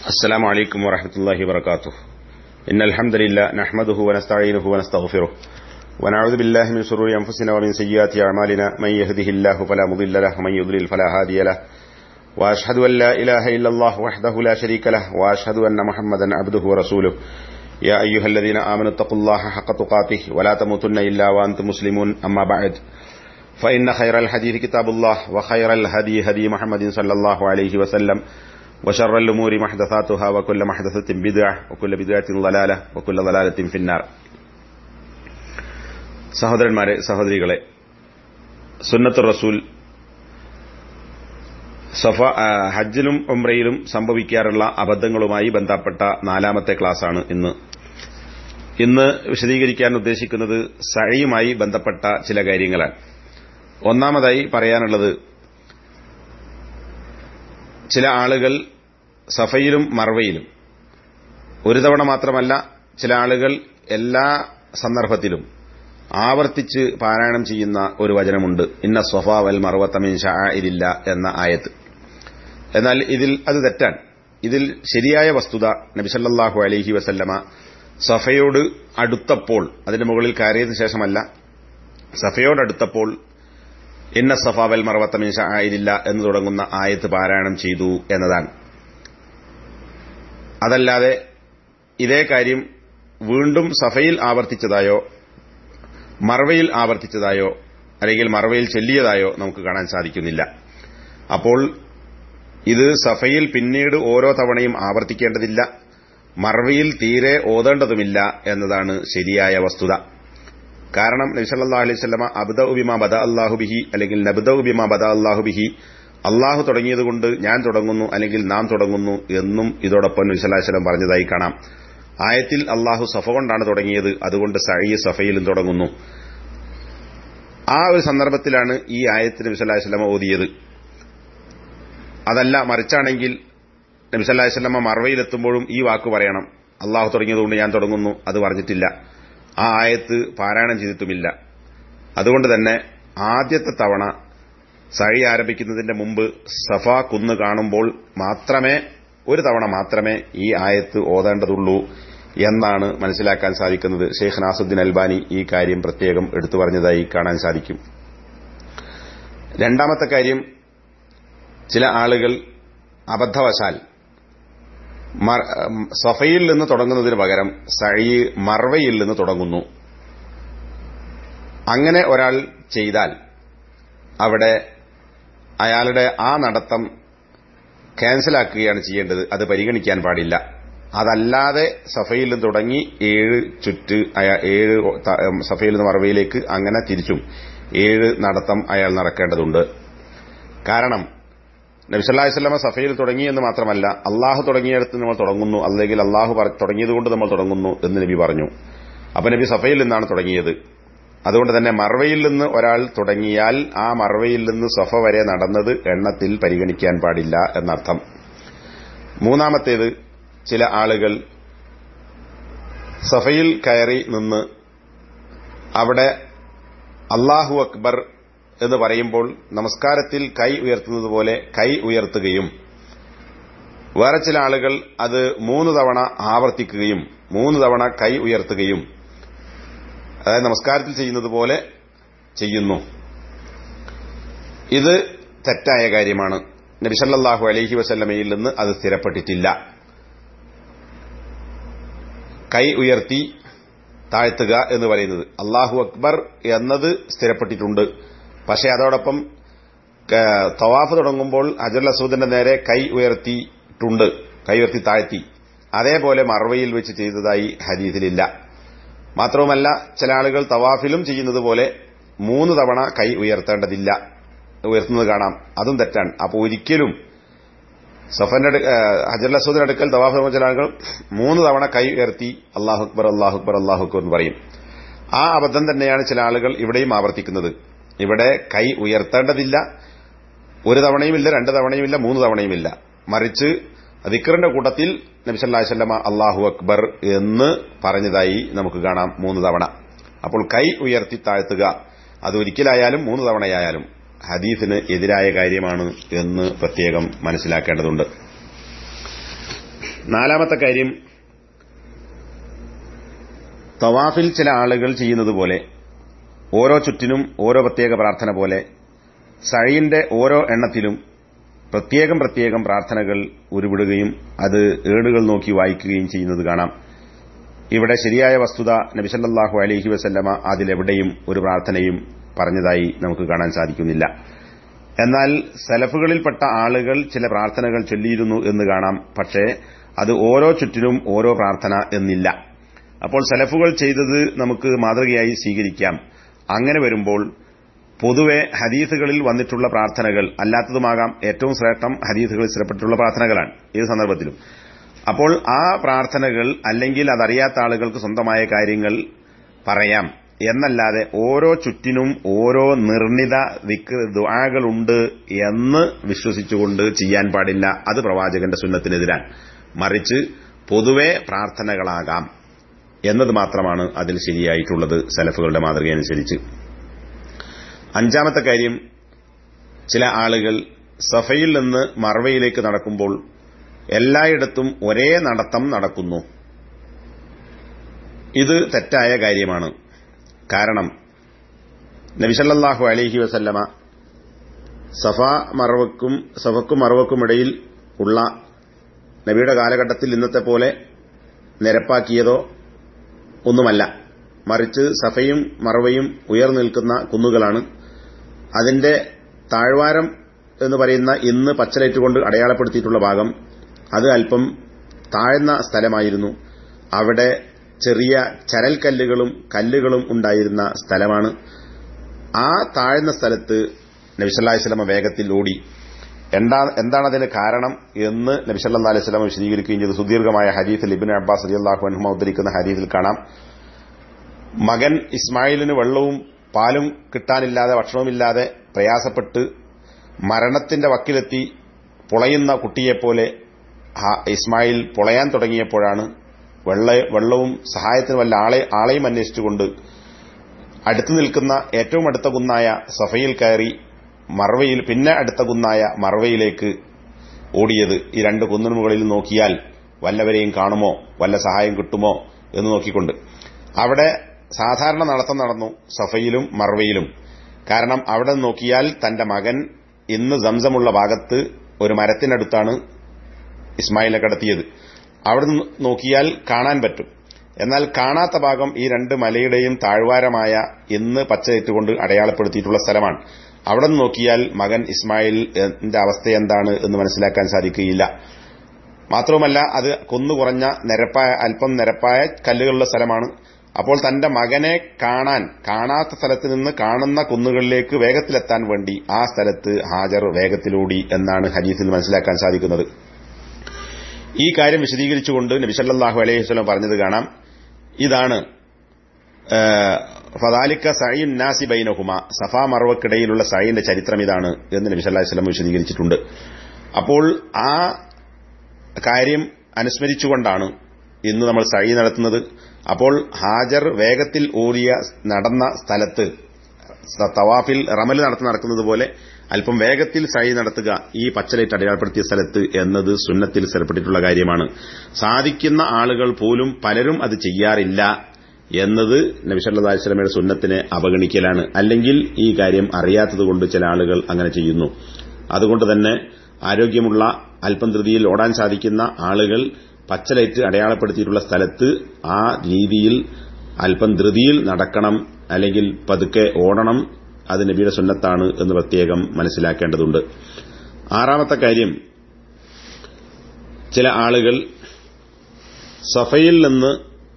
السلام عليكم ورحمة الله وبركاته إن الحمد لله نحمده ونستعينه ونستغفره ونعوذ بالله من شرور أنفسنا ومن سيئات أعمالنا من يهده الله فلا مضل له ومن يضلل فلا هادي له وأشهد أن لا إله إلا الله وحده لا شريك له وأشهد أن محمدا عبده ورسوله يا أيها الذين آمنوا اتقوا الله حق تقاته ولا تموتن إلا وأنتم مسلمون أما بعد فإن خير الحديث كتاب الله وخير الهدي هدي محمد صلى الله عليه وسلم وشر الأمور محدثاتها وكل محدثة بدعة وكل بدعة ضلالة وكل ضلالة في النار സഹോദരന്മാരെ സഹോദരികളെ സുന്നത്ത് റസൂൽ സഫ ഹജ്ജിലും ഉംറയിലും സംഭവിക്കാറുള്ള അബദ്ധങ്ങളുമായി ബന്ധപ്പെട്ട നാലാമത്തെ ക്ലാസ്സാണ് ഇന്ന് ഇന്ന് വിശദീകരിക്കാൻ ഉദ്ദേശിക്കുന്നത് സഴയുമായി ബന്ധപ്പെട്ട ചില കാര്യങ്ങളാണ് ഒന്നാമതായി പറയാനുള്ളത് ചില ആളുകൾ സഫയിലും മർവയിലും ഒരു തവണ മാത്രമല്ല ചില ആളുകൾ എല്ലാ സന്ദർഭത്തിലും ആവർത്തിച്ച് പാരായണം ചെയ്യുന്ന ഒരു വചനമുണ്ട് ഇന്ന സ്വഫ വൽ മർവത്തമിൻ ഷാഇരില്ല എന്ന ആയത്ത് എന്നാൽ ഇതിൽ അത് തെറ്റാൻ ഇതിൽ ശരിയായ വസ്തുത നബിസല്ലാഹു അലഹി വസല്ലമ സഫയോട് അടുത്തപ്പോൾ അതിന്റെ മുകളിൽ കയറിയതിനു ശേഷമല്ല സഫയോടടുത്തപ്പോൾ ഇന്ന സഫ വൽ മറവത്തമിൻ ഷായിരില്ല എന്ന് തുടങ്ങുന്ന ആയത്ത് പാരായണം ചെയ്തു എന്നതാണ് അതല്ലാതെ ഇതേ കാര്യം വീണ്ടും സഫയിൽ ആവർത്തിച്ചതായോ മറവയിൽ ആവർത്തിച്ചതായോ അല്ലെങ്കിൽ മറവയിൽ ചൊല്ലിയതായോ നമുക്ക് കാണാൻ സാധിക്കുന്നില്ല അപ്പോൾ ഇത് സഫയിൽ പിന്നീട് ഓരോ തവണയും ആവർത്തിക്കേണ്ടതില്ല മറവയിൽ തീരെ ഓതേണ്ടതുമില്ല എന്നതാണ് ശരിയായ വസ്തുത കാരണം നബിസല്ലാ അലൈഹി സ്വലമ അബ്ദ ഉബിമ ബദ അള്ളാഹുബിഹി അല്ലെങ്കിൽ നബ്ദ ഉബിമ ബദ അള്ളാഹുബിഹി അള്ളാഹു തുടങ്ങിയതുകൊണ്ട് ഞാൻ തുടങ്ങുന്നു അല്ലെങ്കിൽ നാം തുടങ്ങുന്നു എന്നും ഇതോടൊപ്പം നബി സല്ലാഹു വസ്ലം പറഞ്ഞതായി കാണാം ആയത്തിൽ അള്ളാഹു സഫ കൊണ്ടാണ് തുടങ്ങിയത് അതുകൊണ്ട് സഴി സഫയിലും തുടങ്ങുന്നു ആ ഒരു സന്ദർഭത്തിലാണ് ഈ ആയത്തിന് നബി സല്ലാഹു വസ്ലമ ഓതിയത് അതല്ല മറിച്ചാണെങ്കിൽ നബി സല്ലാഹു വസ്ലമ മറവയിലെത്തുമ്പോഴും ഈ വാക്ക് പറയണം അള്ളാഹു തുടങ്ങിയതുകൊണ്ട് ഞാൻ തുടങ്ങുന്നു അത് പറഞ്ഞിട്ടില്ല ആ ആയത്ത് പാരായണം ചെയ്തിട്ടുമില്ല അതുകൊണ്ട് തന്നെ ആദ്യത്തെ തവണ സഴി ആരംഭിക്കുന്നതിന്റെ മുമ്പ് സഫ കുന്ന് കാണുമ്പോൾ മാത്രമേ ഒരു തവണ മാത്രമേ ഈ ആയത്ത് ഓതേണ്ടതുള്ളൂ എന്നാണ് മനസ്സിലാക്കാൻ സാധിക്കുന്നത് ഷെയ്ഖ് നാസുദ്ദീൻ അൽബാനി ഈ കാര്യം പ്രത്യേകം എടുത്തു പറഞ്ഞതായി കാണാൻ സാധിക്കും രണ്ടാമത്തെ കാര്യം ചില ആളുകൾ അബദ്ധവശാൽ സഫയിൽ നിന്ന് തുടങ്ങുന്നതിന് പകരം സഴി മർവയിൽ നിന്ന് തുടങ്ങുന്നു അങ്ങനെ ഒരാൾ ചെയ്താൽ അവിടെ അയാളുടെ ആ നടത്തം ക്യാൻസലാക്കുകയാണ് ചെയ്യേണ്ടത് അത് പരിഗണിക്കാൻ പാടില്ല അതല്ലാതെ സഫയിൽ നിന്ന് തുടങ്ങി ഏഴ് ചുറ്റ് ഏഴ് സഫയിൽ നിന്ന് മറവയിലേക്ക് അങ്ങനെ തിരിച്ചും ഏഴ് നടത്തം അയാൾ നടക്കേണ്ടതുണ്ട് കാരണം നബിസല്ലാസ്ലമ സഫയിൽ തുടങ്ങി എന്ന് മാത്രമല്ല അള്ളാഹു തുടങ്ങിയിടത്ത് നമ്മൾ തുടങ്ങുന്നു അല്ലെങ്കിൽ അള്ളാഹു തുടങ്ങിയതുകൊണ്ട് നമ്മൾ തുടങ്ങുന്നു എന്ന് നബി പറഞ്ഞു അപ്പൊ നബി സഫയിൽ നിന്നാണ് തുടങ്ങിയത് അതുകൊണ്ട് തന്നെ മറവയിൽ നിന്ന് ഒരാൾ തുടങ്ങിയാൽ ആ മറവയിൽ നിന്ന് സഫ വരെ നടന്നത് എണ്ണത്തിൽ പരിഗണിക്കാൻ പാടില്ല എന്നർത്ഥം മൂന്നാമത്തേത് ചില ആളുകൾ സഫയിൽ കയറി നിന്ന് അവിടെ അള്ളാഹു അക്ബർ എന്ന് പറയുമ്പോൾ നമസ്കാരത്തിൽ കൈ ഉയർത്തുന്നത് പോലെ കൈ ഉയർത്തുകയും വേറെ ചില ആളുകൾ അത് മൂന്ന് തവണ ആവർത്തിക്കുകയും മൂന്ന് തവണ കൈ ഉയർത്തുകയും അതായത് നമസ്കാരത്തിൽ ചെയ്യുന്നത് പോലെ ചെയ്യുന്നു ഇത് തെറ്റായ കാര്യമാണ് നബിസല്ലാഹു അലഹി വസല്ലമയിൽ നിന്ന് അത് സ്ഥിരപ്പെട്ടിട്ടില്ല കൈ ഉയർത്തി താഴ്ത്തുക എന്ന് പറയുന്നത് അള്ളാഹു അക്ബർ എന്നത് സ്ഥിരപ്പെട്ടിട്ടുണ്ട് പക്ഷെ അതോടൊപ്പം തവാഫ് തുടങ്ങുമ്പോൾ അജുൽ അസൂദിന്റെ നേരെ കൈ ഉയർത്തിയിട്ടുണ്ട് കൈ ഉയർത്തി താഴ്ത്തി അതേപോലെ മറവയിൽ വെച്ച് ചെയ്തതായി ഹദീസിലില്ല മാത്രവുമല്ല ചില ആളുകൾ തവാഫിലും ചെയ്യുന്നത് പോലെ മൂന്ന് തവണ കൈ ഉയർത്തേണ്ടതില്ല ഉയർത്തുന്നത് കാണാം അതും തെറ്റാണ് അപ്പോൾ ഒരിക്കലും സഫന്റെ ഹജർ അസൂദിന്റെ അടുക്കൽ തവാഫ് ചില ആളുകൾ മൂന്ന് തവണ കൈ ഉയർത്തി അള്ളാഹു അക്ബർ അള്ളാഹു അക്ബർ അള്ളാഹു അക്ബർ എന്ന് പറയും ആ അബദ്ധം തന്നെയാണ് ചില ആളുകൾ ഇവിടെയും ആവർത്തിക്കുന്നത് ഇവിടെ കൈ ഉയർത്തേണ്ടതില്ല ഒരു തവണയുമില്ല രണ്ട് തവണയുമില്ല മൂന്ന് തവണയുമില്ല മറിച്ച് ദിക്കറിന്റെ കൂട്ടത്തിൽ നബിസല്ലാസ്വല്ലമ അള്ളാഹു അക്ബർ എന്ന് പറഞ്ഞതായി നമുക്ക് കാണാം മൂന്ന് തവണ അപ്പോൾ കൈ ഉയർത്തി താഴ്ത്തുക അത് ഒരിക്കലായാലും മൂന്ന് തവണയായാലും ഹദീസിന് എതിരായ കാര്യമാണ് എന്ന് പ്രത്യേകം മനസ്സിലാക്കേണ്ടതുണ്ട് നാലാമത്തെ കാര്യം തവാഫിൽ ചില ആളുകൾ ചെയ്യുന്നത് പോലെ ഓരോ ചുറ്റിനും ഓരോ പ്രത്യേക പ്രാർത്ഥന പോലെ സഴയിന്റെ ഓരോ എണ്ണത്തിലും പ്രത്യേകം പ്രത്യേകം പ്രാർത്ഥനകൾ ഉരുവിടുകയും അത് ഏടുകൾ നോക്കി വായിക്കുകയും ചെയ്യുന്നത് കാണാം ഇവിടെ ശരിയായ വസ്തുത നബിസല്ലാഹു അലഹി വസല്ലമ അതിലെവിടെയും ഒരു പ്രാർത്ഥനയും പറഞ്ഞതായി നമുക്ക് കാണാൻ സാധിക്കുന്നില്ല എന്നാൽ സലഫുകളിൽപ്പെട്ട ആളുകൾ ചില പ്രാർത്ഥനകൾ ചൊല്ലിയിരുന്നു എന്ന് കാണാം പക്ഷേ അത് ഓരോ ചുറ്റിനും ഓരോ പ്രാർത്ഥന എന്നില്ല അപ്പോൾ സലഫുകൾ ചെയ്തത് നമുക്ക് മാതൃകയായി സ്വീകരിക്കാം അങ്ങനെ വരുമ്പോൾ പൊതുവെ ഹദീസുകളിൽ വന്നിട്ടുള്ള പ്രാർത്ഥനകൾ അല്ലാത്തതുമാകാം ഏറ്റവും ശ്രേഷ്ഠം ഹദീസുകളിൽ സ്ഥിരപ്പെട്ടിട്ടുള്ള പ്രാർത്ഥനകളാണ് ഏത് സന്ദർഭത്തിലും അപ്പോൾ ആ പ്രാർത്ഥനകൾ അല്ലെങ്കിൽ അതറിയാത്ത ആളുകൾക്ക് സ്വന്തമായ കാര്യങ്ങൾ പറയാം എന്നല്ലാതെ ഓരോ ചുറ്റിനും ഓരോ നിർണിത ദുആകളുണ്ട് എന്ന് വിശ്വസിച്ചുകൊണ്ട് ചെയ്യാൻ പാടില്ല അത് പ്രവാചകന്റെ സുന്നത്തിനെതിരാണ് മറിച്ച് പൊതുവെ പ്രാർത്ഥനകളാകാം എന്നത് മാത്രമാണ് അതിൽ ശരിയായിട്ടുള്ളത് സലഫുകളുടെ മാതൃകയനുസരിച്ച് അഞ്ചാമത്തെ കാര്യം ചില ആളുകൾ സഫയിൽ നിന്ന് മർവയിലേക്ക് നടക്കുമ്പോൾ എല്ലായിടത്തും ഒരേ നടത്തം നടക്കുന്നു ഇത് തെറ്റായ കാര്യമാണ് കാരണം നബിസല്ലാഹു അലഹി വസല്ലമ സഫ മറവക്കും സഫക്കും മറവക്കുമിടയിൽ ഉള്ള നബിയുടെ കാലഘട്ടത്തിൽ ഇന്നത്തെ പോലെ നിരപ്പാക്കിയതോ ഒന്നുമല്ല മറിച്ച് സഫയും മറവയും ഉയർന്നു നിൽക്കുന്ന കുന്നുകളാണ് അതിന്റെ താഴ്വാരം എന്ന് പറയുന്ന ഇന്ന് പച്ചലൈറ്റുകൊണ്ട് അടയാളപ്പെടുത്തിയിട്ടുള്ള ഭാഗം അത് അല്പം താഴ്ന്ന സ്ഥലമായിരുന്നു അവിടെ ചെറിയ ചരൽക്കല്ലുകളും കല്ലുകളും ഉണ്ടായിരുന്ന സ്ഥലമാണ് ആ താഴ്ന്ന സ്ഥലത്ത് നബിസല്ലാസ്ലമ വേഗത്തിൽ ഓടി എന്താണ് അതിന് കാരണം എന്ന് നബിസല്ലാ അലൈഹി സ്വലം വിശദീകരിക്കുകയും ചെയ്തു സുദീർഘമായ ഹരീഫിൽ ഇബിൻ അബ്ബാസ് അലി അള്ളാഹു അൻഹുമ ഉദ്ധരിക്കുന്ന ഹരീഫിൽ കാണാം മകൻ ഇസ്മായിലിന് വെള്ളവും പാലും കിട്ടാനില്ലാതെ ഭക്ഷണവുമില്ലാതെ പ്രയാസപ്പെട്ട് മരണത്തിന്റെ വക്കിലെത്തി പൊളയുന്ന കുട്ടിയെപ്പോലെ ഇസ്മായിൽ പൊളയാൻ തുടങ്ങിയപ്പോഴാണ് വെള്ള വെള്ളവും സഹായത്തിന് വല്ല ആളെ ആളെയും അന്വേഷിച്ചുകൊണ്ട് അടുത്തു നിൽക്കുന്ന ഏറ്റവും അടുത്ത കുന്നായ സഫയിൽ കയറി മറവയിൽ പിന്നെ അടുത്ത കുന്നായ മറവയിലേക്ക് ഓടിയത് ഈ രണ്ട് കുന്നിന് മുകളിൽ നോക്കിയാൽ വല്ലവരെയും കാണുമോ വല്ല സഹായം കിട്ടുമോ എന്ന് നോക്കിക്കൊണ്ട് അവിടെ സാധാരണ നടത്തം നടന്നു സഫയിലും മറവയിലും കാരണം അവിടെ നോക്കിയാൽ തന്റെ മകൻ ഇന്ന് സംസമുള്ള ഭാഗത്ത് ഒരു മരത്തിനടുത്താണ് ഇസ്മായിലെ കടത്തിയത് അവിടെ നോക്കിയാൽ കാണാൻ പറ്റും എന്നാൽ കാണാത്ത ഭാഗം ഈ രണ്ട് മലയുടെയും താഴ്വാരമായ ഇന്ന് പച്ചയിട്ടുകൊണ്ട് അടയാളപ്പെടുത്തിയിട്ടുള്ള സ്ഥലമാണ് അവിടെ നോക്കിയാൽ മകൻ ഇസ്മായിലിന്റെ അവസ്ഥ എന്താണ് എന്ന് മനസ്സിലാക്കാൻ സാധിക്കുകയില്ല മാത്രവുമല്ല അത് കുന്നുകുറഞ്ഞ നിരപ്പായ അല്പം നിരപ്പായ കല്ലുകളുള്ള സ്ഥലമാണ് അപ്പോൾ തന്റെ മകനെ കാണാൻ കാണാത്ത സ്ഥലത്ത് നിന്ന് കാണുന്ന കുന്നുകളിലേക്ക് വേഗത്തിലെത്താൻ വേണ്ടി ആ സ്ഥലത്ത് ഹാജർ വേഗത്തിലൂടി എന്നാണ് ഹദീസിൽ മനസ്സിലാക്കാൻ സാധിക്കുന്നത് ഈ കാര്യം വിശദീകരിച്ചുകൊണ്ട് നബിസല്ലാഹു അലൈഹി വസ്ലം പറഞ്ഞത് കാണാം ഇതാണ് ഫദാലിക്ക സഴീൻ നാസി ബൈനഹുമ സഫാ മറവക്കിടയിലുള്ള സഴീന്റെ ചരിത്രം ഇതാണ് എന്ന് നബി സല്ലാഹു വസ്ലം വിശദീകരിച്ചിട്ടുണ്ട് അപ്പോൾ ആ കാര്യം അനുസ്മരിച്ചുകൊണ്ടാണ് ഇന്ന് നമ്മൾ സഴി നടത്തുന്നത് അപ്പോൾ ഹാജർ വേഗത്തിൽ ഓടിയ നടന്ന സ്ഥലത്ത് തവാഫിൽ റമൽ നടത്തി നടക്കുന്നത് പോലെ അല്പം വേഗത്തിൽ സഴി നടത്തുക ഈ പച്ചലൈറ്റ് അടയാളപ്പെടുത്തിയ സ്ഥലത്ത് എന്നത് സുന്നത്തിൽ സ്ഥിരപ്പെട്ടിട്ടുള്ള കാര്യമാണ് സാധിക്കുന്ന ആളുകൾ പോലും പലരും അത് ചെയ്യാറില്ല എന്നത് നബിസല്ലാ വസ്ലമയുടെ സുന്നത്തിനെ അവഗണിക്കലാണ് അല്ലെങ്കിൽ ഈ കാര്യം അറിയാത്തതുകൊണ്ട് ചില ആളുകൾ അങ്ങനെ ചെയ്യുന്നു അതുകൊണ്ട് തന്നെ ആരോഗ്യമുള്ള അല്പം ധൃതിയിൽ ഓടാൻ സാധിക്കുന്ന ആളുകൾ പച്ചലൈറ്റ് അടയാളപ്പെടുത്തിയിട്ടുള്ള സ്ഥലത്ത് ആ രീതിയിൽ അല്പം ധൃതിയിൽ നടക്കണം അല്ലെങ്കിൽ പതുക്കെ ഓടണം അത് നബിയുടെ സുന്നത്താണ് എന്ന് പ്രത്യേകം മനസ്സിലാക്കേണ്ടതുണ്ട് ആറാമത്തെ കാര്യം ചില ആളുകൾ സഫയിൽ നിന്ന്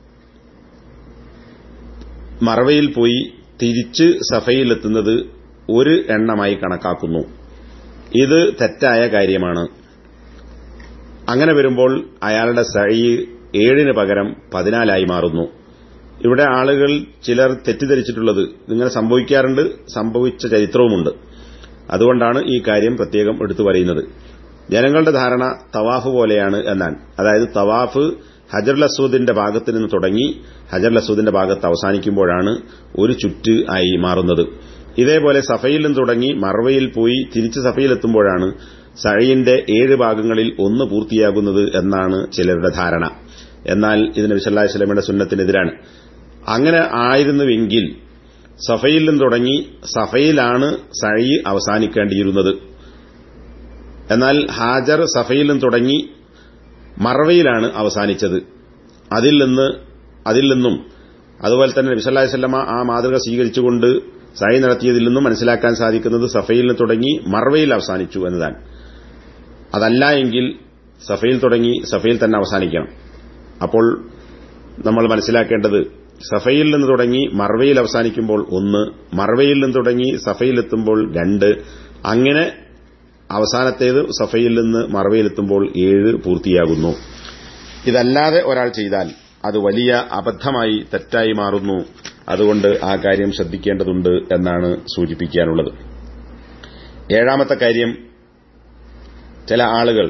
മറവയിൽ പോയി തിരിച്ച് സഫയിലെത്തുന്നത് ഒരു എണ്ണമായി കണക്കാക്കുന്നു ഇത് തെറ്റായ കാര്യമാണ് അങ്ങനെ വരുമ്പോൾ അയാളുടെ സഴി ഏഴിന് പകരം പതിനാലായി മാറുന്നു ഇവിടെ ആളുകൾ ചിലർ തെറ്റിദ്ധരിച്ചിട്ടുള്ളത് ഇങ്ങനെ സംഭവിക്കാറുണ്ട് സംഭവിച്ച ചരിത്രവുമുണ്ട് അതുകൊണ്ടാണ് ഈ കാര്യം പ്രത്യേകം എടുത്തു പറയുന്നത് ജനങ്ങളുടെ ധാരണ തവാഫ് പോലെയാണ് എന്നാണ് അതായത് തവാഫ് ഹജർ ലസൂദിന്റെ ഭാഗത്ത് നിന്ന് തുടങ്ങി ഹജർ ലസൂദിന്റെ ഭാഗത്ത് അവസാനിക്കുമ്പോഴാണ് ഒരു ചുറ്റ് ആയി മാറുന്നത് ഇതേപോലെ സഫയിൽ നിന്ന് തുടങ്ങി മറവയിൽ പോയി തിരിച്ച് സഫയിലെത്തുമ്പോഴാണ് സഴയിന്റെ ഏഴ് ഭാഗങ്ങളിൽ ഒന്ന് പൂർത്തിയാകുന്നത് എന്നാണ് ചിലരുടെ ധാരണ എന്നാൽ ഇതിന് വിശല്ലാഹി സ്വലമയുടെ സുന്നത്തിനെതിരാണ് അങ്ങനെ ആയിരുന്നുവെങ്കിൽ സഫയിൽ നിന്ന് തുടങ്ങി സഫയിലാണ് സഴി അവസാനിക്കേണ്ടിയിരുന്നത് എന്നാൽ ഹാജർ സഫയിൽ നിന്ന് തുടങ്ങി മറവയിലാണ് അവസാനിച്ചത് അതിൽ നിന്ന് അതിൽ നിന്നും അതുപോലെ തന്നെ നബിസല്ലാഹി സ്വല്ലമ ആ മാതൃക സ്വീകരിച്ചുകൊണ്ട് സഴി നടത്തിയതിൽ നിന്നും മനസ്സിലാക്കാൻ സാധിക്കുന്നത് സഫയിൽ നിന്ന് തുടങ്ങി മറവയിൽ അവസാനിച്ചു എന്നതാണ് അതല്ല എങ്കിൽ സഫയിൽ തുടങ്ങി സഫയിൽ തന്നെ അവസാനിക്കണം അപ്പോൾ നമ്മൾ മനസ്സിലാക്കേണ്ടത് സഫയിൽ നിന്ന് തുടങ്ങി മറവയിൽ അവസാനിക്കുമ്പോൾ ഒന്ന് മറവയിൽ നിന്ന് തുടങ്ങി സഫയിലെത്തുമ്പോൾ രണ്ട് അങ്ങനെ അവസാനത്തേത് സഫയിൽ നിന്ന് മറവയിലെത്തുമ്പോൾ ഏഴ് പൂർത്തിയാകുന്നു ഇതല്ലാതെ ഒരാൾ ചെയ്താൽ അത് വലിയ അബദ്ധമായി തെറ്റായി മാറുന്നു അതുകൊണ്ട് ആ കാര്യം ശ്രദ്ധിക്കേണ്ടതുണ്ട് എന്നാണ് സൂചിപ്പിക്കാനുള്ളത് ഏഴാമത്തെ കാര്യം ചില ആളുകൾ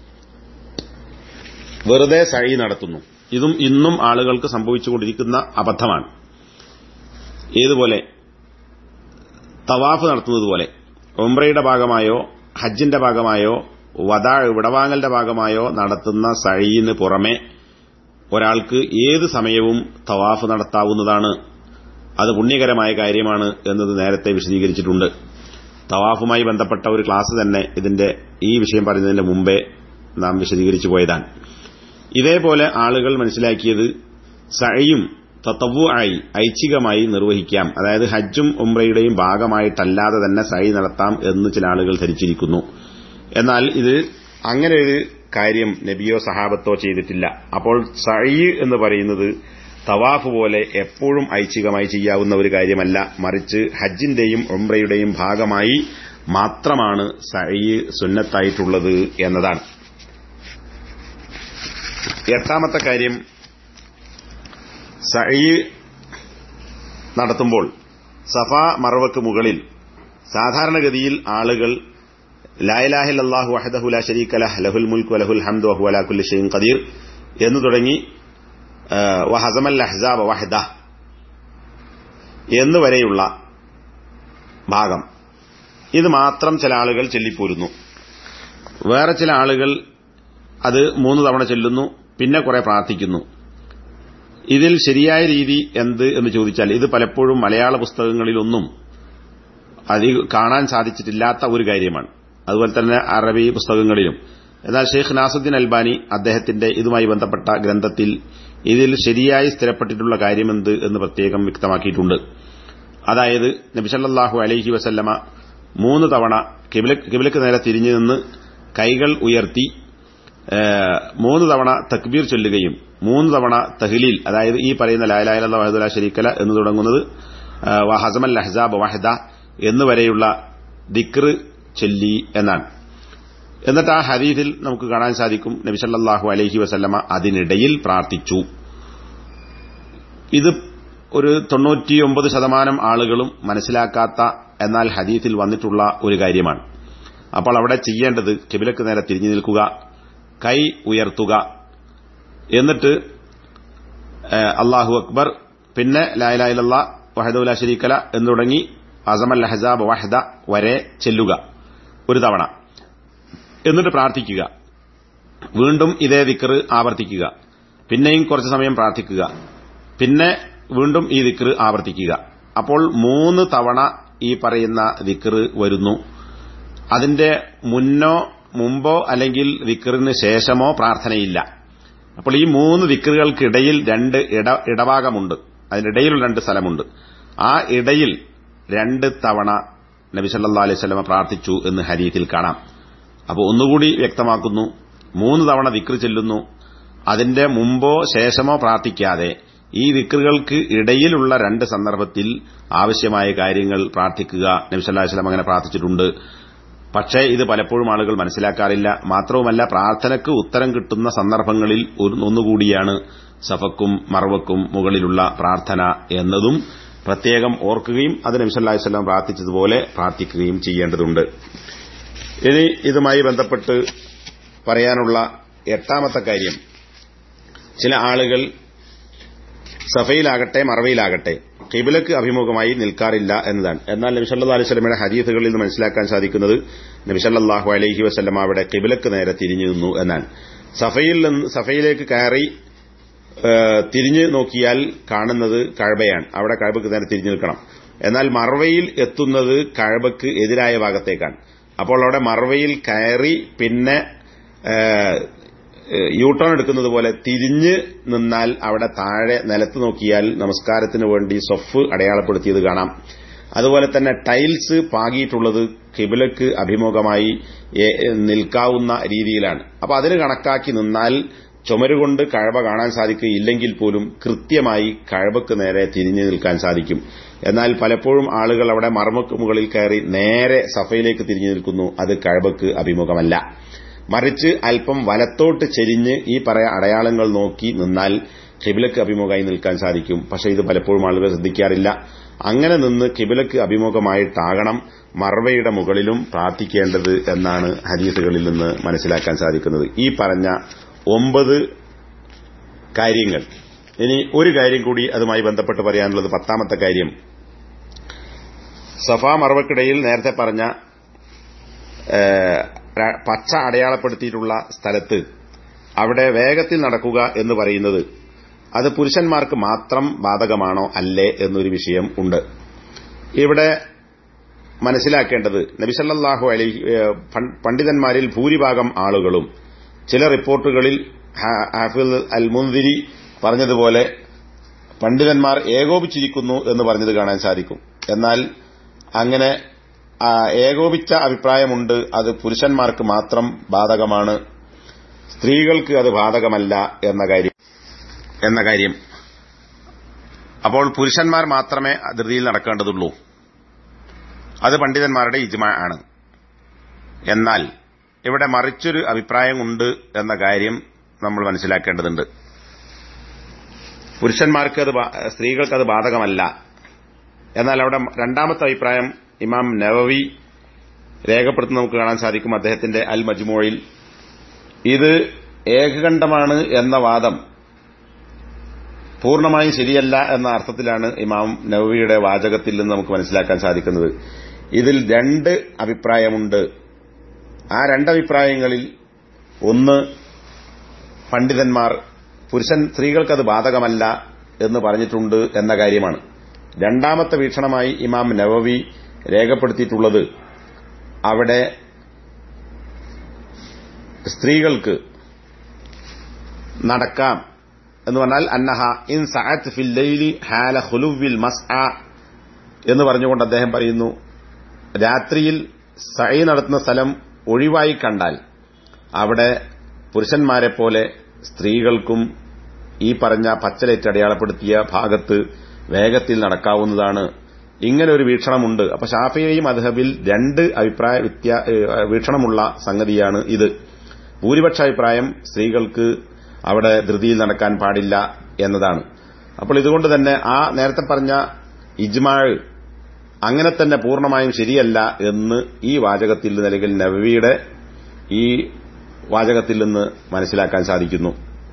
വെറുതെ സഴി നടത്തുന്നു ഇതും ഇന്നും ആളുകൾക്ക് സംഭവിച്ചുകൊണ്ടിരിക്കുന്ന അബദ്ധമാണ് ഏതുപോലെ തവാഫ് നടത്തുന്നതുപോലെ ഒമ്രയുടെ ഭാഗമായോ ഹജ്ജിന്റെ ഭാഗമായോ വദാ വിടവാങ്ങലിന്റെ ഭാഗമായോ നടത്തുന്ന സഴീന് പുറമെ ഒരാൾക്ക് ഏത് സമയവും തവാഫ് നടത്താവുന്നതാണ് അത് പുണ്യകരമായ കാര്യമാണ് എന്നത് നേരത്തെ വിശദീകരിച്ചിട്ടുണ്ട് തവാഫുമായി ബന്ധപ്പെട്ട ഒരു ക്ലാസ് തന്നെ ഇതിന്റെ ഈ വിഷയം പറയുന്നതിന്റെ മുമ്പേ നാം വിശദീകരിച്ചു പോയതാണ് ഇതേപോലെ ആളുകൾ മനസ്സിലാക്കിയത് സഴയും തത്തവു ആയി ഐച്ഛികമായി നിർവഹിക്കാം അതായത് ഹജ്ജും ഉംറയുടെയും ഭാഗമായിട്ടല്ലാതെ തന്നെ സഴി നടത്താം എന്ന് ചില ആളുകൾ ധരിച്ചിരിക്കുന്നു എന്നാൽ ഇത് അങ്ങനെ ഒരു കാര്യം നബിയോ സഹാബത്തോ ചെയ്തിട്ടില്ല അപ്പോൾ സഴി എന്ന് പറയുന്നത് തവാഫ് പോലെ എപ്പോഴും ഐച്ഛികമായി ചെയ്യാവുന്ന ഒരു കാര്യമല്ല മറിച്ച് ഹജ്ജിന്റെയും ഉംറയുടെയും ഭാഗമായി മാത്രമാണ് സഴി സുന്നത്തായിട്ടുള്ളത് എന്നതാണ് എട്ടാമത്തെ കാര്യം സഴി നടത്തുമ്പോൾ സഫ മറവക്ക് മുകളിൽ സാധാരണഗതിയിൽ ആളുകൾ ലായലാഹിൽ അള്ളാഹു വഹദഹു ലാ ഷരീക ലഹ് ലഹുൽ മുൽക്ക് വലഹുൽ ഹംദു വഹു അലാ കുല്ലി ഷൈഇൻ ഖദീർ എന്ന് തുടങ്ങി വഹസമൽ അഹ്സാബ വഹദ എന്നുവരെയുള്ള ഭാഗം ഇത് മാത്രം ചില ആളുകൾ ചൊല്ലിപ്പോരുന്നു വേറെ ചില ആളുകൾ അത് മൂന്ന് തവണ ചെല്ലുന്നു പിന്നെ കുറെ പ്രാർത്ഥിക്കുന്നു ഇതിൽ ശരിയായ രീതി എന്ത് എന്ന് ചോദിച്ചാൽ ഇത് പലപ്പോഴും മലയാള പുസ്തകങ്ങളിലൊന്നും അത് കാണാൻ സാധിച്ചിട്ടില്ലാത്ത ഒരു കാര്യമാണ് അതുപോലെ തന്നെ അറബി പുസ്തകങ്ങളിലും എന്നാൽ ഷെയ്ഖ് നാസുദ്ദീൻ അൽബാനി അദ്ദേഹത്തിന്റെ ഇതുമായി ബന്ധപ്പെട്ട ഗ്രന്ഥത്തിൽ ഇതിൽ ശരിയായി സ്ഥിരപ്പെട്ടിട്ടുള്ള കാര്യമെന്ത് എന്ന് പ്രത്യേകം വ്യക്തമാക്കിയിട്ടുണ്ട് അതായത് നബിസല്ലാഹു അലൈഹി വസല്ലമ മൂന്ന് തവണ കിബിലക്ക് നേരെ തിരിഞ്ഞു നിന്ന് കൈകൾ ഉയർത്തി മൂന്ന് തവണ തക്ബീർ ചൊല്ലുകയും മൂന്ന് തവണ തഹ്ലീൽ അതായത് ഈ പറയുന്ന ലായലായ വഹദുല ഷരീക്കല എന്ന് തുടങ്ങുന്നത് വഹസമൽ അഹ്സാബ് വഹദ എന്നുവരെയുള്ള ദിക്ർ ചൊല്ലി എന്നാണ് എന്നിട്ട് ആ ഹദീദിൽ നമുക്ക് കാണാൻ സാധിക്കും നബിസല്ലാഹു അലൈഹി വസല്ലമ അതിനിടയിൽ പ്രാർത്ഥിച്ചു ഇത് ഒരു തൊണ്ണൂറ്റിയൊമ്പത് ശതമാനം ആളുകളും മനസ്സിലാക്കാത്ത എന്നാൽ ഹദീത്തിൽ വന്നിട്ടുള്ള ഒരു കാര്യമാണ് അപ്പോൾ അവിടെ ചെയ്യേണ്ടത് കിബിലക്ക് നേരെ തിരിഞ്ഞു നിൽക്കുക കൈ ഉയർത്തുക എന്നിട്ട് അള്ളാഹു അക്ബർ പിന്നെ ലായലായിലുള്ള വഹദുല ഷരീക്കല എന്ന് തുടങ്ങി അസമൽ ഹസാബ് വഹദ വരെ ചെല്ലുക ഒരു തവണ എന്നിട്ട് പ്രാർത്ഥിക്കുക വീണ്ടും ഇതേ ദിക്കർ ആവർത്തിക്കുക പിന്നെയും കുറച്ച് സമയം പ്രാർത്ഥിക്കുക പിന്നെ വീണ്ടും ഈ ദിക്കർ ആവർത്തിക്കുക അപ്പോൾ മൂന്ന് തവണ ഈ പറയുന്ന ദിക്കർ വരുന്നു അതിന്റെ മുന്നോ മുമ്പോ അല്ലെങ്കിൽ വിക്കറിന് ശേഷമോ പ്രാർത്ഥനയില്ല അപ്പോൾ ഈ മൂന്ന് വിക്കറുകൾക്കിടയിൽ രണ്ട് ഇട ഇടഭാഗമുണ്ട് അതിനിടയിൽ രണ്ട് സ്ഥലമുണ്ട് ആ ഇടയിൽ രണ്ട് തവണ നബി സല്ലാ അലൈഹി സ്വലമ പ്രാർത്ഥിച്ചു എന്ന് ഹരീത്തിൽ കാണാം അപ്പോൾ ഒന്നുകൂടി വ്യക്തമാക്കുന്നു മൂന്ന് തവണ വിക്ർ ചെല്ലുന്നു അതിന്റെ മുമ്പോ ശേഷമോ പ്രാർത്ഥിക്കാതെ ഈ വിക്രുകൾക്ക് ഇടയിലുള്ള രണ്ട് സന്ദർഭത്തിൽ ആവശ്യമായ കാര്യങ്ങൾ പ്രാർത്ഥിക്കുക നബി സല്ലാ വസ്ലം അങ്ങനെ പ്രാർത്ഥിച്ചിട്ടുണ്ട് പക്ഷേ ഇത് പലപ്പോഴും ആളുകൾ മനസ്സിലാക്കാറില്ല മാത്രവുമല്ല പ്രാർത്ഥനയ്ക്ക് ഉത്തരം കിട്ടുന്ന സന്ദർഭങ്ങളിൽ ഒന്നുകൂടിയാണ് സഫക്കും മറവക്കും മുകളിലുള്ള പ്രാർത്ഥന എന്നതും പ്രത്യേകം ഓർക്കുകയും അത് നബിസല്ലാസ്ലാം പ്രാർത്ഥിച്ചതുപോലെ പ്രാർത്ഥിക്കുകയും ചെയ്യേണ്ടതുണ്ട് ഇനി ഇതുമായി ബന്ധപ്പെട്ട് പറയാനുള്ള എട്ടാമത്തെ കാര്യം ചില ആളുകൾ സഫയിലാകട്ടെ മറവയിലാകട്ടെ കിബിലക്ക് അഭിമുഖമായി നിൽക്കാറില്ല എന്നതാണ് എന്നാൽ നബി സല്ലല്ലാഹു അലൈഹി വസല്ലമയുടെ ഹദീസുകളിൽ നിന്ന് മനസ്സിലാക്കാൻ സാധിക്കുന്നത് നബി സല്ലല്ലാഹു അലൈഹി വസല്ലമ അവിടെ കിബിലക്ക് നേരെ തിരിഞ്ഞു നിന്നു എന്നാണ് സഫയിൽ നിന്ന് സഫയിലേക്ക് കയറി തിരിഞ്ഞു നോക്കിയാൽ കാണുന്നത് കഴബയാണ് അവിടെ കഴബക്ക് നേരെ തിരിഞ്ഞു നിൽക്കണം എന്നാൽ മറവയിൽ എത്തുന്നത് കഴബക്ക് എതിരായ ഭാഗത്തേക്കാണ് അപ്പോൾ അവിടെ മറവയിൽ കയറി പിന്നെ യൂട്ടേൺ എടുക്കുന്നത് പോലെ തിരിഞ്ഞ് നിന്നാൽ അവിടെ താഴെ നിലത്ത് നോക്കിയാൽ നമസ്കാരത്തിന് വേണ്ടി സൊഫ് അടയാളപ്പെടുത്തിയത് കാണാം അതുപോലെ തന്നെ ടൈൽസ് പാകിയിട്ടുള്ളത് കിബിലക്ക് അഭിമുഖമായി നിൽക്കാവുന്ന രീതിയിലാണ് അപ്പൊ അതിന് കണക്കാക്കി നിന്നാൽ ചുമരുകൊണ്ട് കഴവ കാണാൻ സാധിക്കുകയില്ലെങ്കിൽ പോലും കൃത്യമായി കഴവക്ക് നേരെ തിരിഞ്ഞു നിൽക്കാൻ സാധിക്കും എന്നാൽ പലപ്പോഴും ആളുകൾ അവിടെ മർമ്മക്ക് മുകളിൽ കയറി നേരെ സഫയിലേക്ക് തിരിഞ്ഞു നിൽക്കുന്നു അത് കഴവക്ക് അഭിമുഖമല്ല മറിച്ച് അല്പം വലത്തോട്ട് ചെരിഞ്ഞ് ഈ പറയ അടയാളങ്ങൾ നോക്കി നിന്നാൽ കിബിലക്ക് അഭിമുഖമായി നിൽക്കാൻ സാധിക്കും പക്ഷെ ഇത് പലപ്പോഴും ആളുകൾ ശ്രദ്ധിക്കാറില്ല അങ്ങനെ നിന്ന് കിബിലക്ക് അഭിമുഖമായിട്ടാകണം മർവയുടെ മുകളിലും പ്രാർത്ഥിക്കേണ്ടത് എന്നാണ് ഹദീസുകളിൽ നിന്ന് മനസ്സിലാക്കാൻ സാധിക്കുന്നത് ഈ പറഞ്ഞ ഒമ്പത് കാര്യങ്ങൾ ഇനി ഒരു കാര്യം കൂടി അതുമായി ബന്ധപ്പെട്ട് പറയാനുള്ളത് പത്താമത്തെ കാര്യം സഫ മറവക്കിടയിൽ നേരത്തെ പറഞ്ഞ പച്ച അടയാളപ്പെടുത്തിയിട്ടുള്ള സ്ഥലത്ത് അവിടെ വേഗത്തിൽ നടക്കുക എന്ന് പറയുന്നത് അത് പുരുഷന്മാർക്ക് മാത്രം ബാധകമാണോ അല്ലേ എന്നൊരു വിഷയം ഉണ്ട് ഇവിടെ മനസ്സിലാക്കേണ്ടത് നബിസല്ലാഹു അലൈ പണ്ഡിതന്മാരിൽ ഭൂരിഭാഗം ആളുകളും ചില റിപ്പോർട്ടുകളിൽ ഹാഫിൽ അൽ മുന്തിരി പറഞ്ഞതുപോലെ പണ്ഡിതന്മാർ ഏകോപിച്ചിരിക്കുന്നു എന്ന് പറഞ്ഞത് കാണാൻ സാധിക്കും എന്നാൽ അങ്ങനെ ഏകോപിച്ച അഭിപ്രായമുണ്ട് അത് പുരുഷന്മാർക്ക് മാത്രം ബാധകമാണ് സ്ത്രീകൾക്ക് അത് ബാധകമല്ല എന്ന കാര്യം എന്ന കാര്യം അപ്പോൾ പുരുഷന്മാർ മാത്രമേ ധൃതിയിൽ നടക്കേണ്ടതുള്ളൂ അത് പണ്ഡിതന്മാരുടെ ഇജ്മ ആണ് എന്നാൽ ഇവിടെ മറിച്ചൊരു അഭിപ്രായമുണ്ട് എന്ന കാര്യം നമ്മൾ മനസ്സിലാക്കേണ്ടതുണ്ട് പുരുഷന്മാർക്ക് അത് സ്ത്രീകൾക്ക് അത് ബാധകമല്ല എന്നാൽ അവിടെ രണ്ടാമത്തെ അഭിപ്രായം ഇമാം നവവി രേഖപ്പെടുത്തുന്ന നമുക്ക് കാണാൻ സാധിക്കും അദ്ദേഹത്തിന്റെ അൽ മജ്മോയിൽ ഇത് ഏകകണ്ഠമാണ് എന്ന വാദം പൂർണ്ണമായും ശരിയല്ല എന്ന അർത്ഥത്തിലാണ് ഇമാം നവവിയുടെ വാചകത്തിൽ നിന്ന് നമുക്ക് മനസ്സിലാക്കാൻ സാധിക്കുന്നത് ഇതിൽ രണ്ട് അഭിപ്രായമുണ്ട് ആ രണ്ടഭിപ്രായങ്ങളിൽ ഒന്ന് പണ്ഡിതന്മാർ പുരുഷൻ സ്ത്രീകൾക്കത് ബാധകമല്ല എന്ന് പറഞ്ഞിട്ടുണ്ട് എന്ന കാര്യമാണ് രണ്ടാമത്തെ വീക്ഷണമായി ഇമാം നവവി രേഖപ്പെടുത്തിയിട്ടുള്ളത് അവിടെ സ്ത്രീകൾക്ക് നടക്കാം എന്ന് പറഞ്ഞാൽ അന്നഹ ഇൻ സഅത്ത് ഫിൽ ലൈലി ഹാല ഖുലുവിൽ മസ്അ എന്ന് പറഞ്ഞുകൊണ്ട് അദ്ദേഹം പറയുന്നു രാത്രിയിൽ സൈ നടത്തുന്ന സ്ഥലം ഒഴിവായി കണ്ടാൽ അവിടെ പുരുഷന്മാരെ പോലെ സ്ത്രീകൾക്കും ഈ പറഞ്ഞ പച്ചലേറ്റ് അടയാളപ്പെടുത്തിയ ഭാഗത്ത് വേഗത്തിൽ നടക്കാവുന്നതാണ് ഇങ്ങനെ ഒരു വീക്ഷണമുണ്ട് അപ്പൊ ഷാഫിയെയും അദ്ഹബിൽ രണ്ട് അഭിപ്രായ വ്യത്യാ വീക്ഷണമുള്ള സംഗതിയാണ് ഇത് ഭൂരിപക്ഷ അഭിപ്രായം സ്ത്രീകൾക്ക് അവിടെ ധൃതിയിൽ നടക്കാൻ പാടില്ല എന്നതാണ് അപ്പോൾ ഇതുകൊണ്ട് തന്നെ ആ നേരത്തെ പറഞ്ഞ ഇജ്മാഴ് അങ്ങനെ തന്നെ പൂർണ്ണമായും ശരിയല്ല എന്ന് ഈ വാചകത്തിൽ നിലവിൽ നബവിയുടെ ഈ വാചകത്തിൽ നിന്ന് മനസ്സിലാക്കാൻ സാധിക്കുന്നു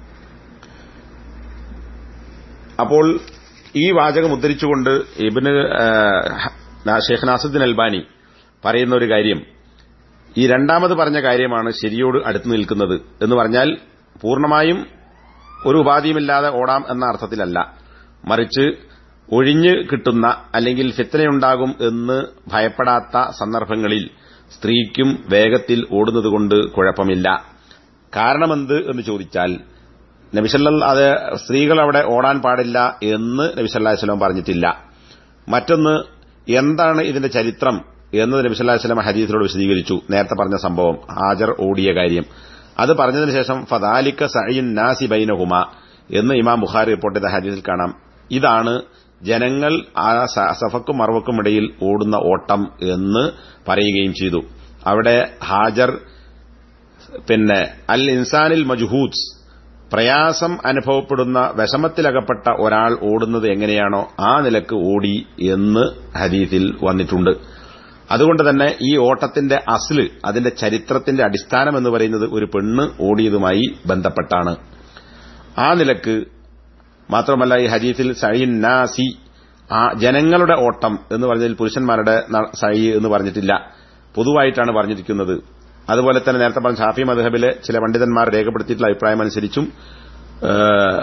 അപ്പോൾ ഈ വാചകം ഉദ്ധരിച്ചുകൊണ്ട് ഇബിന് ഷെയ്ഖ് നാസുദ്ദീൻ അൽബാനി പറയുന്ന ഒരു കാര്യം ഈ രണ്ടാമത് പറഞ്ഞ കാര്യമാണ് ശരിയോട് അടുത്തു നിൽക്കുന്നത് എന്ന് പറഞ്ഞാൽ പൂർണ്ണമായും ഒരു ഉപാധിയുമില്ലാതെ ഓടാം എന്ന അർത്ഥത്തിലല്ല മറിച്ച് ഒഴിഞ്ഞു കിട്ടുന്ന അല്ലെങ്കിൽ ഫിത്തനയുണ്ടാകും എന്ന് ഭയപ്പെടാത്ത സന്ദർഭങ്ങളിൽ സ്ത്രീക്കും വേഗത്തിൽ ഓടുന്നതുകൊണ്ട് കുഴപ്പമില്ല കാരണമെന്ത് എന്ന് ചോദിച്ചാൽ നബിസല്ല അത് സ്ത്രീകൾ അവിടെ ഓടാൻ പാടില്ല എന്ന് നബിസല്ലാസ്ലം പറഞ്ഞിട്ടില്ല മറ്റൊന്ന് എന്താണ് ഇതിന്റെ ചരിത്രം എന്ന് നബിസല്ലാസ്ലം ഹദീസിനോട് വിശദീകരിച്ചു നേരത്തെ പറഞ്ഞ സംഭവം ഹാജർ ഓടിയ കാര്യം അത് പറഞ്ഞതിന് ശേഷം ഫദാലിക്ക സഈൻ നാസി ബൈനഹുമ എന്ന് ഇമാം ബുഖാരി റിപ്പോർട്ട് ചെയ്ത ഹദീസിൽ കാണാം ഇതാണ് ജനങ്ങൾ ആ സഫക്കും മറവക്കും ഇടയിൽ ഓടുന്ന ഓട്ടം എന്ന് പറയുകയും ചെയ്തു അവിടെ ഹാജർ പിന്നെ അൽ ഇൻസാനിൽ മജ്ഹൂദ് പ്രയാസം അനുഭവപ്പെടുന്ന വിഷമത്തിലകപ്പെട്ട ഒരാൾ ഓടുന്നത് എങ്ങനെയാണോ ആ നിലക്ക് ഓടി എന്ന് ഹദീസിൽ വന്നിട്ടുണ്ട് അതുകൊണ്ട് തന്നെ ഈ ഓട്ടത്തിന്റെ അസ്ല് അതിന്റെ ചരിത്രത്തിന്റെ അടിസ്ഥാനം എന്ന് പറയുന്നത് ഒരു പെണ്ണ് ഓടിയതുമായി ബന്ധപ്പെട്ടാണ് ആ നിലക്ക് മാത്രമല്ല ഈ ഹദീസിൽ സഴീൻ നാസി ആ ജനങ്ങളുടെ ഓട്ടം എന്ന് പറഞ്ഞതിൽ പുരുഷന്മാരുടെ ന- സൈ എന്ന് പറഞ്ഞിട്ടില്ല പൊതുവായിട്ടാണ് പറഞ്ഞിരിക്കുന്നത് അതുപോലെ തന്നെ നേരത്തെ പറഞ്ഞ ഷാഫി മദ്ഹബിലെ ചില പണ്ഡിതന്മാർ രേഖപ്പെടുത്തിയിട്ടുള്ള അഭിപ്രായം അനുസരിച്ചും ഏഹ്,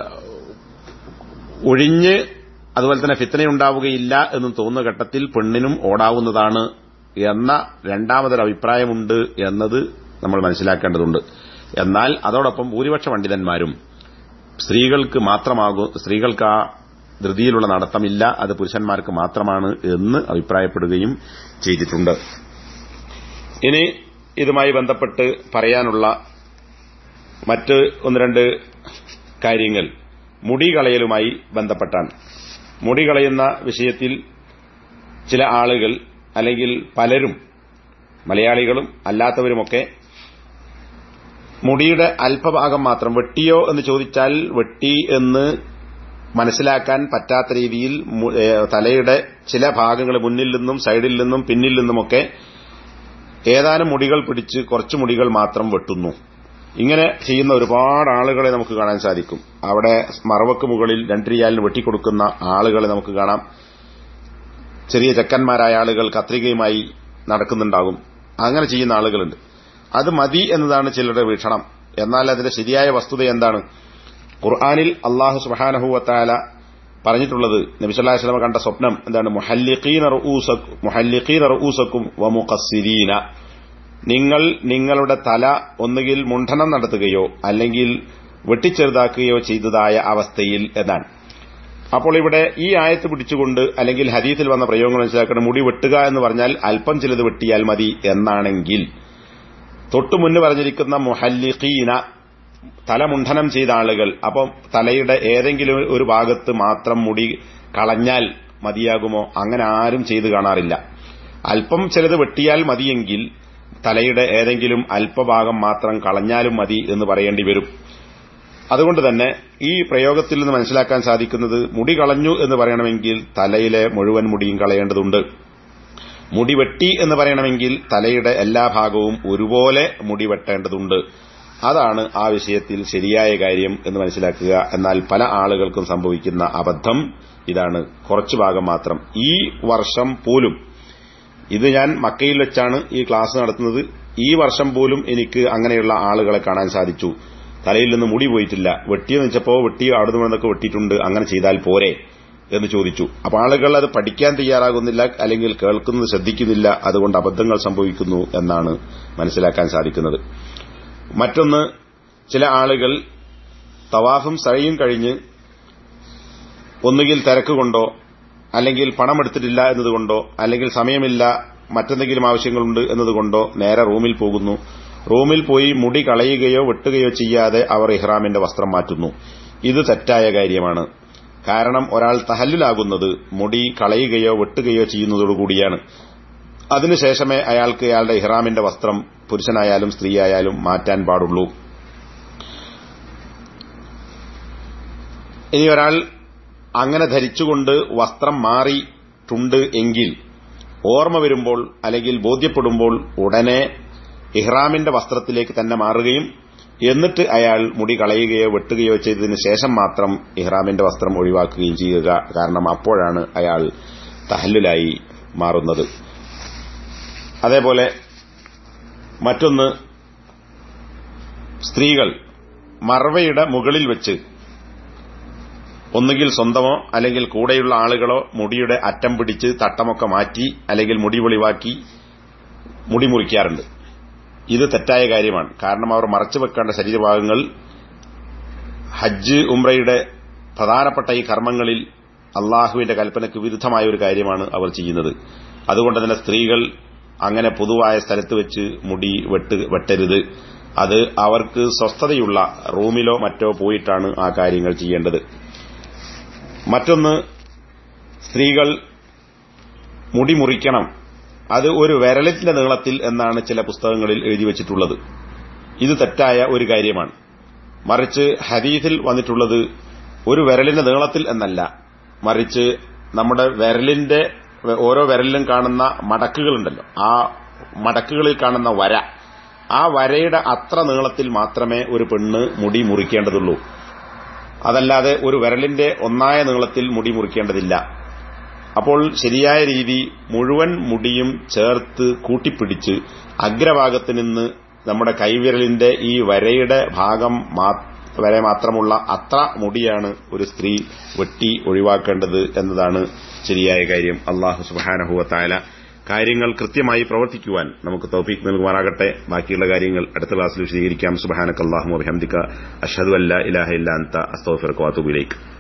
ഒഴിഞ്ഞ് അതുപോലെ തന്നെ ഫിത്തനയുണ്ടാവുകയില്ല എന്നും തോന്നുന്ന ഘട്ടത്തിൽ പെണ്ണിനും ഓടാവുന്നതാണ് എന്ന രണ്ടാമതൊരു അഭിപ്രായമുണ്ട് എന്നത് നമ്മൾ മനസ്സിലാക്കേണ്ടതുണ്ട് എന്നാൽ അതോടൊപ്പം ഭൂരിപക്ഷ പണ്ഡിതന്മാരും സ്ത്രീകൾക്ക് മാത്രമാകും സ്ത്രീകൾക്ക് ആ ധൃതിയിലുള്ള നടത്തമില്ല അത് പുരുഷന്മാർക്ക് മാത്രമാണ് എന്ന് അഭിപ്രായപ്പെടുകയും ചെയ്തിട്ടുണ്ട് ഇനി ഇതുമായി ബന്ധപ്പെട്ട് പറയാനുള്ള മറ്റ് ഒന്ന് രണ്ട് കാര്യങ്ങൾ മുടി കളയലുമായി ബന്ധപ്പെട്ടാണ് മുടി കളയുന്ന വിഷയത്തിൽ ചില ആളുകൾ അല്ലെങ്കിൽ പലരും മലയാളികളും അല്ലാത്തവരുമൊക്കെ മുടിയുടെ അല്പഭാഗം മാത്രം വെട്ടിയോ എന്ന് ചോദിച്ചാൽ വെട്ടി എന്ന് മനസ്സിലാക്കാൻ പറ്റാത്ത രീതിയിൽ മു- ഏ, തലയുടെ ചില ഭാഗങ്ങൾ മുന്നിൽ നിന്നും സൈഡിൽ നിന്നും പിന്നിൽ നിന്നുമൊക്കെ ഏതാനും മുടികൾ പിടിച്ച് കുറച്ച് മുടികൾ മാത്രം വെട്ടുന്നു ഇങ്ങനെ ചെയ്യുന്ന ഒരുപാട് ആളുകളെ നമുക്ക് കാണാൻ സാധിക്കും അവിടെ മറവക്ക് മുകളിൽ രണ്ട് റിയാലിന് വെട്ടിക്കൊടുക്കുന്ന ആളുകളെ നമുക്ക് കാണാം ചെറിയ ചെക്കന്മാരായ ആളുകൾ കത്രികയുമായി നടക്കുന്നുണ്ടാകും അങ്ങനെ ചെയ്യുന്ന ആളുകളുണ്ട് അത് മതി എന്നതാണ് ചിലരുടെ വീക്ഷണം എന്നാൽ അതിന്റെ ശരിയായ വസ്തുത എന്താണ് ഖുർആാനിൽ അള്ളാഹു സുബാനഹുവത്താല പറഞ്ഞിട്ടുള്ളത് നബിസല്ലാഹു വസ്ലമ കണ്ട സ്വപ്നം എന്താണ് മുഹല്ലിഖീന റഊസക്- മുഹല്ലിഖീന റഊസക്കും വമുഖസ്സിരീന നിങ്ങൾ നിങ്ങളുടെ തല ഒന്നുകിൽ മുണ്ഡനം നടത്തുകയോ അല്ലെങ്കിൽ വെട്ടിച്ചെറുതാക്കുകയോ ചെയ്തതായ അവസ്ഥയിൽ എന്നാണ് അപ്പോൾ ഇവിടെ ഈ ആയത്ത് പിടിച്ചുകൊണ്ട് അല്ലെങ്കിൽ ഹദീസിൽ വന്ന പ്രയോഗങ്ങൾ മനസ്സിലാക്കണം മുടി വെട്ടുക എന്ന് പറഞ്ഞാൽ അല്പം ചിലത് വെട്ടിയാൽ മതി എന്നാണെങ്കിൽ തൊട്ടു മുന്ന് പറഞ്ഞിരിക്കുന്ന മുഹല്ലിഖീന തലമുണ്ഡനം ചെയ്ത ആളുകൾ അപ്പം തലയുടെ ഏതെങ്കിലും ഒരു ഭാഗത്ത് മാത്രം മുടി കളഞ്ഞാൽ മതിയാകുമോ അങ്ങനെ ആരും ചെയ്തു കാണാറില്ല അല്പം ചിലത് വെട്ടിയാൽ മതിയെങ്കിൽ തലയുടെ ഏതെങ്കിലും അല്പഭാഗം മാത്രം കളഞ്ഞാലും മതി എന്ന് പറയേണ്ടി വരും അതുകൊണ്ട് തന്നെ ഈ പ്രയോഗത്തിൽ നിന്ന് മനസ്സിലാക്കാൻ സാധിക്കുന്നത് മുടി കളഞ്ഞു എന്ന് പറയണമെങ്കിൽ തലയിലെ മുഴുവൻ മുടിയും കളയേണ്ടതുണ്ട് മുടി വെട്ടി എന്ന് പറയണമെങ്കിൽ തലയുടെ എല്ലാ ഭാഗവും ഒരുപോലെ മുടി വെട്ടേണ്ടതുണ്ട് അതാണ് ആ വിഷയത്തിൽ ശരിയായ കാര്യം എന്ന് മനസ്സിലാക്കുക എന്നാൽ പല ആളുകൾക്കും സംഭവിക്കുന്ന അബദ്ധം ഇതാണ് കുറച്ചു ഭാഗം മാത്രം ഈ വർഷം പോലും ഇത് ഞാൻ മക്കയിൽ വെച്ചാണ് ഈ ക്ലാസ് നടത്തുന്നത് ഈ വർഷം പോലും എനിക്ക് അങ്ങനെയുള്ള ആളുകളെ കാണാൻ സാധിച്ചു തലയിൽ നിന്ന് മുടി പോയിട്ടില്ല വെട്ടിയെന്ന് വെച്ചപ്പോ വെട്ടി അവിടെ നിന്നൊക്കെ വെട്ടിയിട്ടുണ്ട് അങ്ങനെ ചെയ്താൽ പോരെ എന്ന് ചോദിച്ചു അപ്പൊ ആളുകൾ അത് പഠിക്കാൻ തയ്യാറാകുന്നില്ല അല്ലെങ്കിൽ കേൾക്കുന്നത് ശ്രദ്ധിക്കുന്നില്ല അതുകൊണ്ട് അബദ്ധങ്ങൾ സംഭവിക്കുന്നു എന്നാണ് മനസ്സിലാക്കാൻ സാധിക്കുന്നത് മറ്റൊന്ന് ചില ആളുകൾ തവാഫും സഴയും കഴിഞ്ഞ് ഒന്നുകിൽ തിരക്ക് കൊണ്ടോ അല്ലെങ്കിൽ പണമെടുത്തിട്ടില്ല എന്നതുകൊണ്ടോ അല്ലെങ്കിൽ സമയമില്ല മറ്റെന്തെങ്കിലും ആവശ്യങ്ങളുണ്ട് എന്നതുകൊണ്ടോ നേരെ റൂമിൽ പോകുന്നു റൂമിൽ പോയി മുടി കളയുകയോ വെട്ടുകയോ ചെയ്യാതെ അവർ ഇഹ്റാമിന്റെ വസ്ത്രം മാറ്റുന്നു ഇത് തെറ്റായ കാര്യമാണ് കാരണം ഒരാൾ തഹല്ലുലാകുന്നത് മുടി കളയുകയോ വെട്ടുകയോ ചെയ്യുന്നതോടുകൂടിയാണ് അതിനുശേഷമേ അയാൾക്ക് അയാളുടെ ഇഹ്റാമിന്റെ വസ്ത്രം പുരുഷനായാലും സ്ത്രീയായാലും മാറ്റാൻ പാടുള്ളൂ ഇനി ഒരാൾ അങ്ങനെ ധരിച്ചുകൊണ്ട് വസ്ത്രം മാറിയിട്ടുണ്ട് എങ്കിൽ ഓർമ്മ വരുമ്പോൾ അല്ലെങ്കിൽ ബോധ്യപ്പെടുമ്പോൾ ഉടനെ ഇഹ്റാമിന്റെ വസ്ത്രത്തിലേക്ക് തന്നെ മാറുകയും എന്നിട്ട് അയാൾ മുടി കളയുകയോ വെട്ടുകയോ ചെയ്തതിന് ശേഷം മാത്രം ഇഹ്റാമിന്റെ വസ്ത്രം ഒഴിവാക്കുകയും ചെയ്യുക കാരണം അപ്പോഴാണ് അയാൾ തഹല്ലുലായി മാറുന്നത് അതേപോലെ മറ്റൊന്ന് സ്ത്രീകൾ മറവയുടെ മുകളിൽ വെച്ച് ഒന്നുകിൽ സ്വന്തമോ അല്ലെങ്കിൽ കൂടെയുള്ള ആളുകളോ മുടിയുടെ അറ്റം പിടിച്ച് തട്ടമൊക്കെ മാറ്റി അല്ലെങ്കിൽ മുടി വെളിവാക്കി മുടി മുറിക്കാറുണ്ട് ഇത് തെറ്റായ കാര്യമാണ് കാരണം അവർ മറച്ചു വെക്കേണ്ട ശരീരഭാഗങ്ങൾ ഹജ്ജ് ഉംറയുടെ പ്രധാനപ്പെട്ട ഈ കർമ്മങ്ങളിൽ അള്ളാഹുവിന്റെ കൽപ്പനയ്ക്ക് വിരുദ്ധമായ ഒരു കാര്യമാണ് അവർ ചെയ്യുന്നത് അതുകൊണ്ട് തന്നെ സ്ത്രീകൾ അങ്ങനെ പൊതുവായ സ്ഥലത്ത് വെച്ച് മുടി വെട്ട് വെട്ടരുത് അത് അവർക്ക് സ്വസ്ഥതയുള്ള റൂമിലോ മറ്റോ പോയിട്ടാണ് ആ കാര്യങ്ങൾ ചെയ്യേണ്ടത് മറ്റൊന്ന് സ്ത്രീകൾ മുടി മുറിക്കണം അത് ഒരു വിരലിന്റെ നീളത്തിൽ എന്നാണ് ചില പുസ്തകങ്ങളിൽ എഴുതി വച്ചിട്ടുള്ളത് ഇത് തെറ്റായ ഒരു കാര്യമാണ് മറിച്ച് ഹദീസിൽ വന്നിട്ടുള്ളത് ഒരു വിരലിന്റെ നീളത്തിൽ എന്നല്ല മറിച്ച് നമ്മുടെ വിരലിന്റെ ഓരോ വിരലിലും കാണുന്ന മടക്കുകളുണ്ടല്ലോ ആ മടക്കുകളിൽ കാണുന്ന വര ആ വരയുടെ അത്ര നീളത്തിൽ മാത്രമേ ഒരു പെണ്ണ് മുടി മുറിക്കേണ്ടതുള്ളൂ അതല്ലാതെ ഒരു വിരലിന്റെ ഒന്നായ നീളത്തിൽ മുടി മുറിക്കേണ്ടതില്ല അപ്പോൾ ശരിയായ രീതി മുഴുവൻ മുടിയും ചേർത്ത് കൂട്ടിപ്പിടിച്ച് അഗ്രഭാഗത്ത് നിന്ന് നമ്മുടെ കൈവിരലിന്റെ ഈ വരയുടെ ഭാഗം വരെ മാത്രമുള്ള അത്ര മുടിയാണ് ഒരു സ്ത്രീ വെട്ടി ഒഴിവാക്കേണ്ടത് എന്നതാണ് ശരിയായ കാര്യം അള്ളാഹു സുബാനഹുവത്തായ കാര്യങ്ങൾ കൃത്യമായി പ്രവർത്തിക്കുവാൻ നമുക്ക് തൗഫീഖ് നൽകുമാറാകട്ടെ ബാക്കിയുള്ള കാര്യങ്ങൾ അടുത്ത ക്ലാസ്സിൽ വിശദീകരിക്കാം സുബഹാനക്കല്ലാഹു അബിഹംദിക അഷദു അല്ല ഇലാഹ ഇല്ലാ അന്ത അസ്തഗ്ഫിറുക വഅതൂബു ഇലൈക്